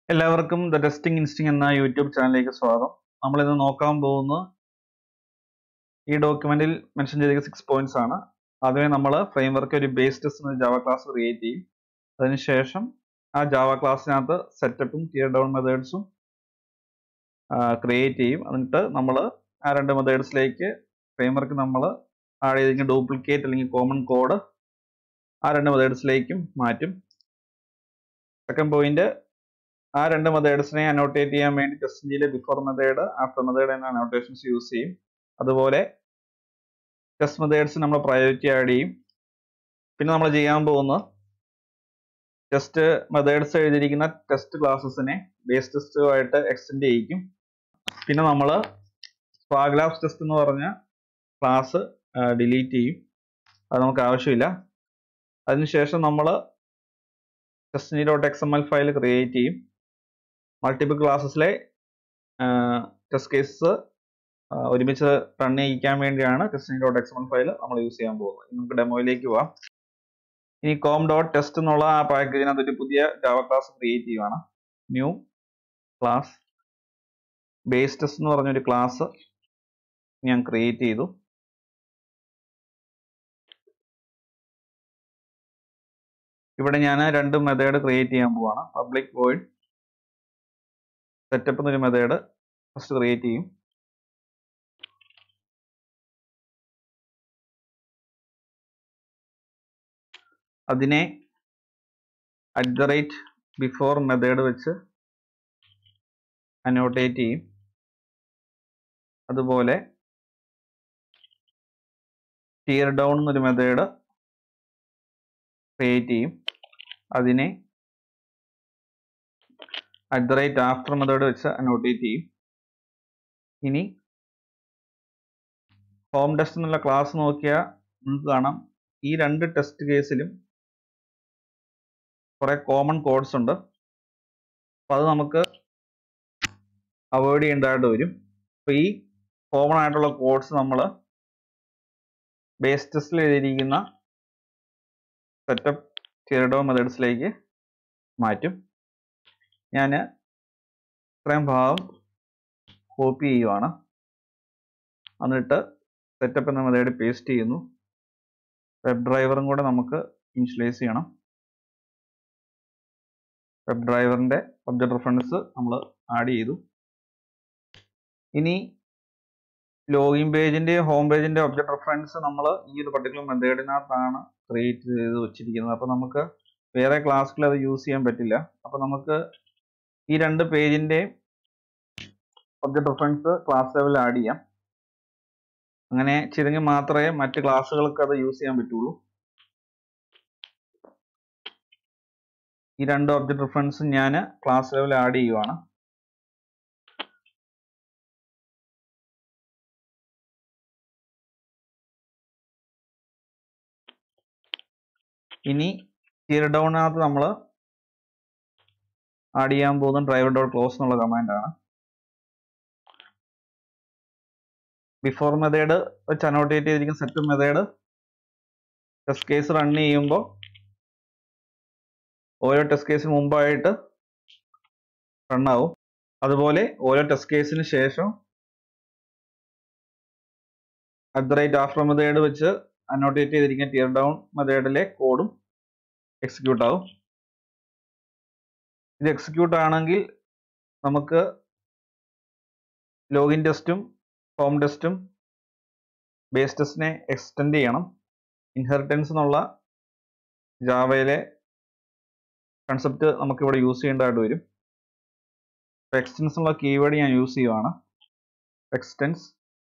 എല്ലാവർക്കും the testing ഇൻസ്റ്റിംഗ് എന്ന YouTube ചാനലിലേക്ക് സ്വാഗതം നമ്മൾ ഇന്ന് നോക്കാൻ പോകുന്ന ഈ ഡോക്യുമെന്റിൽ മെൻഷൻ ചെയ്തിരിക്കുന്ന സിക്സ് പോയിന്റ്സ് ആണ് ആദ്യമേ നമ്മൾ ഫ്രെയിംവർക്ക് ഒരു ബേസ് ടെസ്റ്റ് എന്ന ജാവ ക്ലാസ് ക്രിയേറ്റ് ചെയ്യും അതിനുശേഷം ആ ജാവ ക്ലാസ്സിനകത്ത് സെറ്റപ്പും ടിയർ ഡൗൺ മെത്തേഡ്സും ക്രിയേറ്റ് ചെയ്യും എന്നിട്ട് നമ്മൾ ആ രണ്ട് മെത്തേഡ്സിലേക്ക് ഫ്രെയിംവർക്ക് നമ്മൾ ആഡ് ചെയ്തിരിക്കുന്ന ഡ്യൂപ്ലിക്കേറ്റ് അല്ലെങ്കിൽ കോമൺ കോഡ് ആ രണ്ട് മെത്തേഡ്സിലേക്കും മാറ്റും സെക്കൻഡ് പോയിന്റ് ആ രണ്ട് മെത്തേഡ്സിനെ അനോട്ടേറ്റ് ചെയ്യാൻ വേണ്ടി ടെസ്റ്റിംഗിലെ ബിഫോർ മെത്തേഡ് ആഫ്റ്റർ മെത്തേഡ് എന്ന അനോട്ടേഷൻസ് യൂസ് ചെയ്യും അതുപോലെ ടെസ്റ്റ് മെത്തേഡ്സ് നമ്മൾ പ്രയോറിറ്റി ആഡ് ചെയ്യും പിന്നെ നമ്മൾ ചെയ്യാൻ പോകുന്ന ടെസ്റ്റ് മെത്തേഡ്സ് എഴുതിയിരിക്കുന്ന ടെസ്റ്റ് ക്ലാസ്സസിനെ ബേസ് ടെസ്റ്റുമായിട്ട് എക്സ്റ്റെൻഡ് ചെയ്യിക്കും പിന്നെ നമ്മൾ സ്പാഗ്ലാബ്സ് ടെസ്റ്റ് എന്ന് പറഞ്ഞ ക്ലാസ് ഡിലീറ്റ് ചെയ്യും അത് നമുക്ക് ആവശ്യമില്ല അതിനുശേഷം നമ്മൾ TestNG dot X M L file create ചെയ്യും മൾട്ടിപ്പിൾ ക്ലാസ്സസിലെ ടെസ്റ്റ് കേസസ് ഒരുമിച്ച് റൺ ചെയ്യിക്കാൻ വേണ്ടിയാണ് TestNG dot X M L file നമ്മൾ യൂസ് ചെയ്യാൻ പോകുന്നത് ഇനി നമുക്ക് ഡെമോയിലേക്ക് പോവാം ഇനി കോം ഡോട്ട് ടെസ്റ്റ് എന്നുള്ള ആ പാക്കേജിനകത്ത് ഒരു പുതിയ ജാവ ക്ലാസ് ക്രിയേറ്റ് ചെയ്യുവാണ് ന്യൂ ക്ലാസ് ബേസ് ടെസ്റ്റ് എന്ന് പറഞ്ഞൊരു ക്ലാസ് ഞാൻ ക്രിയേറ്റ് ചെയ്തു ഇവിടെ ഞാൻ രണ്ട് മെത്തേഡ് ക്രിയേറ്റ് ചെയ്യാൻ പോവാണ് പബ്ലിക് വോയിഡ് സെറ്റപ്പ് എന്നൊരു മെത്തേഡ് ഫസ്റ്റ് ക്രിയേറ്റ് ചെയ്യും അതിനെ at the rate before method വെച്ച് അനോട്ടേറ്റ് ചെയ്യും അതുപോലെ ടിയർ ഡൗൺ എന്നൊരു മെത്തേഡ് ക്രിയേറ്റ് ചെയ്യും അതിനെ at the rate after method വെച്ച് അനോട്ടേറ്റ് ചെയ്യും ഇനി ഹോം ടെസ്റ്റ് എന്നുള്ള ക്ലാസ് നോക്കിയാൽ നിങ്ങൾക്ക് കാണാം ഈ രണ്ട് ടെസ്റ്റ് കേസിലും കുറെ കോമൺ കോഡ്സ് ഉണ്ട് അപ്പോൾ അത് നമുക്ക് അവോയ്ഡ് ചെയ്യേണ്ടതായിട്ട് വരും അപ്പോൾ ഈ കോമൺ ആയിട്ടുള്ള കോഡ്സ് നമ്മൾ ബേസ് ടെസ്റ്റിൽ എഴുതിയിരിക്കുന്ന സെറ്റപ്പ് ടിയർഡോ മെത്തേഡ്സിലേക്ക് മാറ്റും ഞാൻ ഇത്രയും ഭാഗം കോപ്പി ചെയ്യുവാണ് എന്നിട്ട് സെറ്റപ്പ് എന്ന മെത്തേഡ് പേസ്റ്റ് ചെയ്യുന്നു വെബ് ഡ്രൈവറും കൂടെ നമുക്ക് ഇൻഷ്യലൈസ് ചെയ്യണം വെബ് ഡ്രൈവറിന്റെ ഒബ്ജക്ട് റെഫറൻസ് നമ്മൾ ആഡ് ചെയ്തു ഇനി ലോഗിൻ പേജിന്റെ ഹോം പേജിന്റെ ഒബ്ജക്ട് റെഫറൻസ് നമ്മൾ ഈ ഒരു പർട്ടിക്കുലർ മെത്തേഡിനകത്താണ് ക്രിയേറ്റ് ചെയ്ത് വെച്ചിരിക്കുന്നത് അപ്പോൾ നമുക്ക് വേറെ ക്ലാസ്സിൽ അത് യൂസ് ചെയ്യാൻ പറ്റില്ല അപ്പോൾ നമുക്ക് ഈ രണ്ട് പേജിന്റെ ഒബ്ജക്ട് റെഫറൻസ് ക്ലാസ് ലെവലിൽ ആഡ് ചെയ്യാം അങ്ങനെ ചെയ്തെങ്കിൽ മാത്രമേ മറ്റ് ക്ലാസ്സുകൾക്ക് അത് യൂസ് ചെയ്യാൻ പറ്റുള്ളൂ ഈ രണ്ട് ഒബ്ജക്ട് റെഫറൻസും ഞാൻ ക്ലാസ് ലെവലിൽ ആഡ് ചെയ്യുവാണ് ഇനി ടിയർ ഡൗണിനകത്ത് നമ്മൾ ആഡ് ചെയ്യാൻ പോകുന്ന ഡ്രൈവർ ഡോട്ട് ക്ലോസ് എന്നുള്ള കമാൻഡാണ് ബിഫോർ മെത്തേഡ് വെച്ച് അനോട്ടേറ്റ് ചെയ്തിരിക്കുന്ന set method test case run ചെയ്യുമ്പോൾ ഓരോ ടെസ്റ്റ് കേസിന് മുമ്പായിട്ട് റൺ ആവും അതുപോലെ ഓരോ ടെസ്റ്റ് കേസിന് ശേഷം at the rate after method വെച്ച് അനോട്ടേറ്റ് ചെയ്തിരിക്കുന്ന ടിയർ ഡൗൺ മെത്തേഡിലെ കോഡും എക്സിക്യൂട്ട് ആവും ഇത് എക്സിക്യൂട്ട് ആണെങ്കിൽ നമുക്ക് ലോഗിൻ ടെസ്റ്റും ഹോം ടെസ്റ്റും ബേസ് ടെസ്റ്റിനെ എക്സ്റ്റെൻഡ് ചെയ്യണം ഇൻഹെറിറ്റൻസ് എന്നുള്ള ജാവയിലെ കൺസെപ്റ്റ് നമുക്കിവിടെ യൂസ് ചെയ്യേണ്ടതായിട്ട് വരും എക്സ്റ്റൻസ് എന്നുള്ള കീവേഡ് ഞാൻ യൂസ് ചെയ്യുവാണ് എക്സ്റ്റൻസ്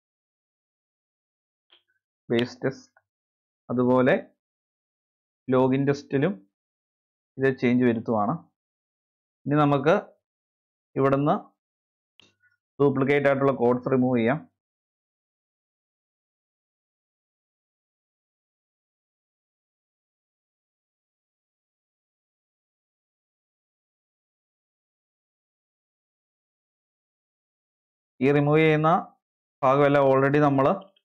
ബേസ് ടെസ്റ്റ് അതുപോലെ ലോഗിൻ ടെസ്റ്റിലും ഇത് ചേഞ്ച് വരുത്തുവാണ് ഇനി നമുക്ക് ഇവിടുന്ന് ഡ്യൂപ്ലിക്കേറ്റ് ആയിട്ടുള്ള കോഡ്സ് റിമൂവ് ചെയ്യാം ഈ റിമൂവ് ചെയ്യുന്ന ഭാഗമെല്ലാം ഓൾറെഡി നമ്മൾ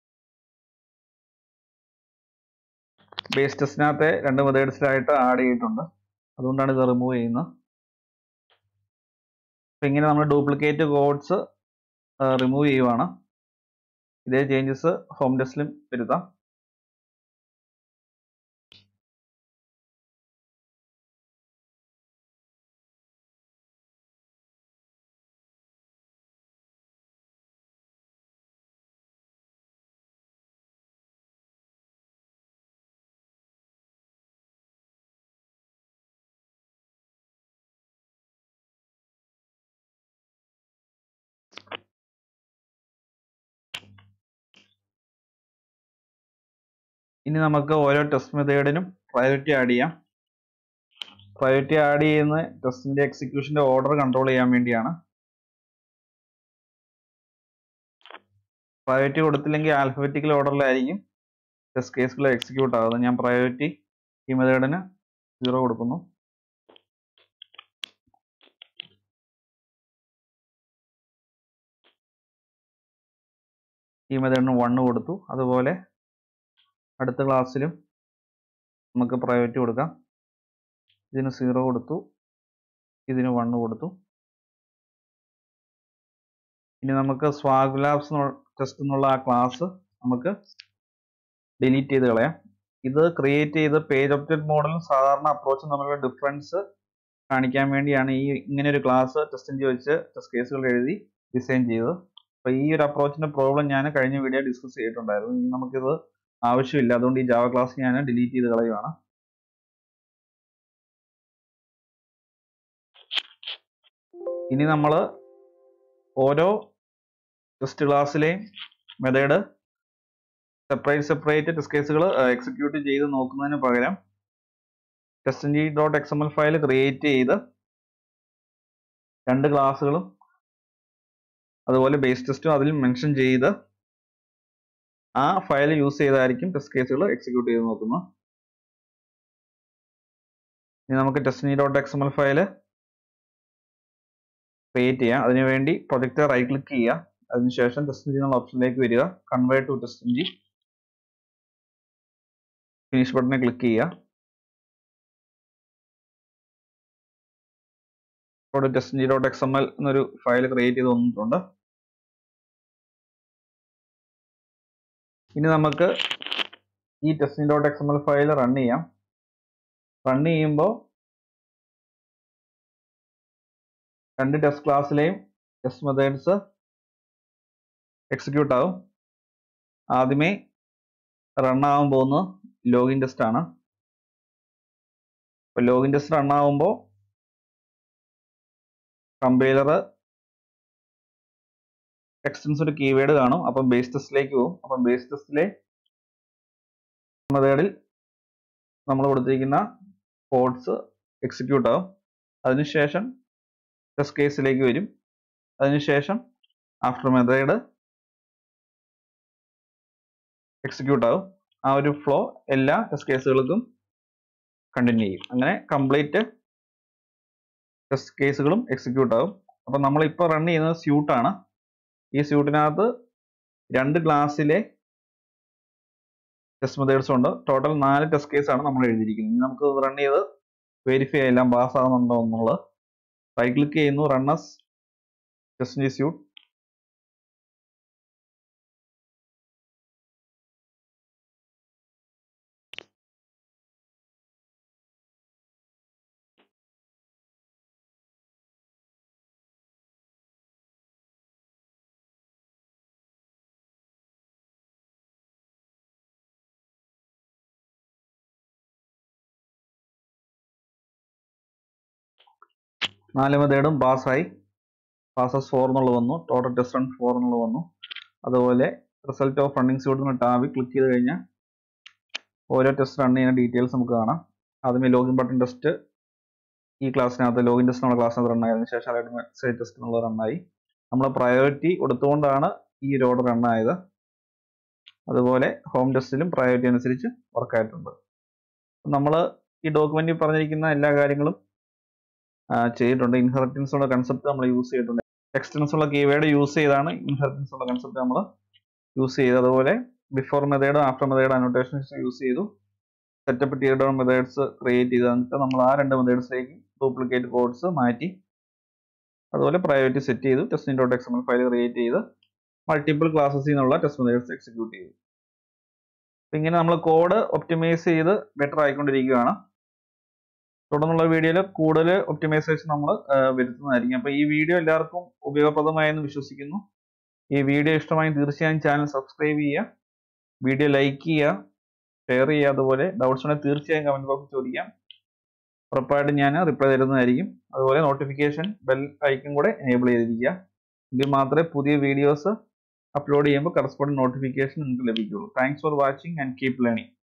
ബേസ് ടെസ്റ്റിനകത്തെ രണ്ട് മെത്തേഡ്സിലായിട്ട് ആഡ് ചെയ്തിട്ടുണ്ട് അതുകൊണ്ടാണ് ഇത് റിമൂവ് ചെയ്യുന്നത് അപ്പം ഇങ്ങനെ നമ്മൾ ഡ്യൂപ്ലിക്കേറ്റ് കോഡ്സ് റിമൂവ് ചെയ്യുവാണ് ഇതേ ചേഞ്ചസ് ഹോം ടെസ്റ്റിലും വരുത്താം ഇനി നമുക്ക് ഓരോ ടെസ്റ്റ് മെത്തേഡിനും പ്രയോറിറ്റി ആഡ് ചെയ്യാം പ്രയോറിറ്റി ആഡ് ചെയ്യുന്ന ടെസ്റ്റിന്റെ എക്സിക്യൂഷന്റെ ഓർഡർ കൺട്രോൾ ചെയ്യാൻ വേണ്ടിയാണ് പ്രയോറിറ്റി കൊടുത്തില്ലെങ്കിൽ ആൽഫബറ്റിക്കൽ ഓർഡറിലായിരിക്കും ടെസ്റ്റ് കേസുകൾ എക്സിക്യൂട്ട് ആകുന്നത് ഞാൻ പ്രയോറിറ്റി ഈ മെത്തേഡിന് സീറോ കൊടുക്കുന്നു ഈ മെത്തേഡിന് വണ്ണ് കൊടുത്തു അതുപോലെ അടുത്ത ക്ലാസ്സിലും നമുക്ക് പ്രയോറിറ്റി കൊടുക്കാം ഇതിന് സീറോ കൊടുത്തു ഇതിന് വണ്ണ് കൊടുത്തു ഇനി നമുക്ക് സ്വാഗ് ലാബ്സ് ടെസ്റ്റ് എന്നുള്ള ആ ക്ലാസ് നമുക്ക് ഡിലീറ്റ് ചെയ്ത് കളയാം ഇത് ക്രിയേറ്റ് ചെയ്ത് പേജ് ഒബ്ജക്റ്റ് മോഡലും സാധാരണ അപ്രോച്ചും തമ്മിലുള്ള ഡിഫറൻസ് കാണിക്കാൻ വേണ്ടിയാണ് ഈ ഇങ്ങനെ ഒരു ക്ലാസ് ടെസ്റ്റിംഗ് വെച്ച് ടെസ്റ്റ് കേസുകൾ എഴുതി ഡിസൈൻ ചെയ്തത് അപ്പോൾ ഈ ഒരു അപ്രോച്ചിന്റെ പ്രോബ്ലം ഞാൻ കഴിഞ്ഞ വീഡിയോ ഡിസ്കസ് ചെയ്തിട്ടുണ്ടായിരുന്നു ഇനി നമുക്കിത് ആവശ്യമില്ല അതുകൊണ്ട് ഈ ജാവ ക്ലാസ് ഞാൻ ഡിലീറ്റ് ചെയ്ത് കളയുവാണ് ഇനി നമ്മൾ ഓരോ ടെസ്റ്റ് ക്ലാസ്സിലെയും മെത്തേഡ് സെപ്പറേറ്റ് സെപ്പറേറ്റ് ടെസ്റ്റ് കേസുകൾ എക്സിക്യൂട്ട് ചെയ്ത് നോക്കുന്നതിന് പകരം test G dot X M L file create ചെയ്ത് രണ്ട് ക്ലാസ്സുകളും അതുപോലെ ബേസ് ടെസ്റ്റും അതിൽ മെൻഷൻ ചെയ്ത് ആ ഫയൽ യൂസ് ചെയ്തായിരിക്കും ടെസ്റ്റ് കേസുകൾ എക്സിക്യൂട്ട് ചെയ്ത് നോക്കുന്നത് ഇനി നമുക്ക് test dot X M L file create ചെയ്യാം അതിനുവേണ്ടി പ്രൊജക്റ്റ് റൈറ്റ് ക്ലിക്ക് ചെയ്യുക അതിനുശേഷം ടെസ്റ്റ് എന്നുള്ള ഓപ്ഷനിലേക്ക് വരിക convert to test G finish ബട്ടണിൽ ക്ലിക്ക് ചെയ്യുക ഇവിടെ test G dot X M L എന്നൊരു ഫയൽ ക്രിയേറ്റ് ചെയ്ത് വന്നിട്ടുണ്ട് ഇനി നമുക്ക് ഈ testing dot X M L file run ചെയ്യാം റൺ ചെയ്യുമ്പോൾ രണ്ട് ടെസ്റ്റ് ക്ലാസ്സിലെയും ടെസ്റ്റ് മെത്തേഡ്സ് എക്സിക്യൂട്ട് ആവും ആദ്യമേ റൺ ആവാൻ പോകുന്നത് ലോഗിൻ ടെസ്റ്റ് ആണ് അപ്പോൾ ലോഗിൻ ടെസ്റ്റ് റൺ ആവുമ്പോൾ കമ്പൈലർ എക്സ്റ്റൻസ് ഒരു കീവേഡ് കാണും അപ്പം ബേസ് ടെസ്റ്റിലേക്ക് പോകും അപ്പം ബേസ് ടെസ്റ്റിലെ മെത്തേഡിൽ നമ്മൾ കൊടുത്തിരിക്കുന്ന കോഡ്സ് എക്സിക്യൂട്ട് ആവും അതിനുശേഷം ടെസ്റ്റ് കേസിലേക്ക് വരും അതിനുശേഷം ആഫ്റ്റർ മെത്തേഡ് എക്സിക്യൂട്ട് ആവും ആ ഒരു ഫ്ലോ എല്ലാ ടെസ്റ്റ് കേസുകൾക്കും കണ്ടിന്യൂ ചെയ്യും അങ്ങനെ കംപ്ലീറ്റ് ടെസ്റ്റ് കേസുകളും എക്സിക്യൂട്ട് ആവും അപ്പം നമ്മൾ ഇപ്പോൾ റൺ ചെയ്യുന്നത് സ്യൂട്ടാണ് ഈ സ്യൂട്ടിനകത്ത് രണ്ട് ക്ലാസ്സിലെ ടെസ്റ്റ് മെത്തേഡ്സ് ഉണ്ട് ടോട്ടൽ നാല് ടെസ്റ്റ് കേസാണ് നമ്മൾ എഴുതിയിരിക്കുന്നത് ഇനി നമുക്ക് റൺ ചെയ്ത് വെരിഫൈ എല്ലാം പാസ് ആകുന്നുണ്ടോ എന്നുള്ളത് റൈറ്റ് ക്ലിക്ക് ചെയ്യുന്നു റണ്ണസ് ടെസ്റ്റ് സ്യൂട്ട് നാല് മെത്തേഡും പാസ്സായി പാസസ് ഫോർ എന്നുള്ളത് വന്നു ടോട്ടൽ ടെസ്റ്റ് റൺ ഫോർ എന്നുള്ളത് വന്നു അതുപോലെ റിസൾട്ട് ഓഫ് റണ്ണിങ് സ്യൂട്ട് എന്ന ടാബിൽ ക്ലിക്ക് ചെയ്ത് കഴിഞ്ഞാൽ ഓരോ ടെസ്റ്റ് റൺ ചെയ്യുന്ന ഡീറ്റെയിൽസ് നമുക്ക് കാണാം ആദ്യമേ ലോഗിൻ ബട്ടൺ ടെസ്റ്റ് ഈ ക്ലാസ്സിനകത്ത് ലോഗിൻ ടെസ്റ്റ് എന്നുള്ള ക്ലാസ്സിനകത്ത് റൺ ആയതിനു ശേഷം അലൈഡ് മെസ്സേജ് ടെസ്റ്റ് എന്നുള്ള റണ്ണായി നമ്മൾ പ്രയോറിറ്റി കൊടുത്തുകൊണ്ടാണ് ഈ ഒരു ഓർഡർ റൺ ആയത് അതുപോലെ ഹോം ടെസ്റ്റിലും പ്രയോറിറ്റി അനുസരിച്ച് വർക്ക് ആയിട്ടുണ്ട് നമ്മൾ ഈ ഡോക്യുമെന്റിൽ പറഞ്ഞിരിക്കുന്ന എല്ലാ കാര്യങ്ങളും ചെയ്തിട്ടുണ്ട് ഇൻഹെറിറ്റൻസ് ഉള്ള കൺസെപ്റ്റ് നമ്മൾ യൂസ് ചെയ്തിട്ടുണ്ട് എക്സ്റ്റൻസ് ഉള്ള കീവേഡ് യൂസ് ചെയ്താണ് ഇൻഹെറിറ്റൻസ് ഉള്ള കൺസെപ്റ്റ് നമ്മൾ യൂസ് ചെയ്തത് അതുപോലെ before method after method annotations use ചെയ്തു setup tear down methods create ചെയ്ത് എന്നിട്ട് നമ്മൾ ആ രണ്ട് മെത്തേഡ്സിലേക്ക് ഡ്യൂപ്ലിക്കേറ്റ് കോഡ്സ് മാറ്റി അതുപോലെ പ്രൈവറ്റ് സെറ്റ് ചെയ്തു testing dot X M L file create ചെയ്ത് മൾട്ടിപ്പിൾ ക്ലാസ്സസിൽ നിന്നുള്ള ടെസ്റ്റ് മെത്തേഡ്സ് എക്സിക്യൂട്ട് ചെയ്തു അപ്പം ഇങ്ങനെ നമ്മൾ കോഡ് ഒപ്റ്റിമൈസ് ചെയ്ത് ബെറ്റർ ആയിക്കൊണ്ടിരിക്കുകയാണ് തുടർന്നുള്ള വീഡിയോയിൽ കൂടുതൽ ഒപ്റ്റിമൈസേഷൻ നമ്മൾ വരുത്തുന്നതായിരിക്കും അപ്പോൾ ഈ വീഡിയോ എല്ലാവർക്കും ഉപയോഗപ്രദമായെന്ന് വിശ്വസിക്കുന്നു ഈ വീഡിയോ ഇഷ്ടമായി തീർച്ചയായും ചാനൽ സബ്സ്ക്രൈബ് ചെയ്യുക വീഡിയോ ലൈക്ക് ചെയ്യുക ഷെയർ ചെയ്യുക അതുപോലെ ഡൗട്ട്സ് ഉണ്ടെങ്കിൽ തീർച്ചയായും കമൻറ്റ് ബോക്സിൽ ചോദിക്കാം ഉറപ്പായിട്ടും ഞാൻ റിപ്ലൈ തരുന്നതായിരിക്കും അതുപോലെ നോട്ടിഫിക്കേഷൻ ബെൽ ഐക്കൺ കൂടെ എനേബിൾ ചെയ്തിരിക്കുക എങ്കിൽ മാത്രമേ പുതിയ വീഡിയോസ് അപ്ലോഡ് ചെയ്യുമ്പോൾ കറസ്പോണ്ടിങ് നോട്ടിഫിക്കേഷൻ നിങ്ങൾക്ക് ലഭിക്കുകയുള്ളൂ thanks for watching and keep learning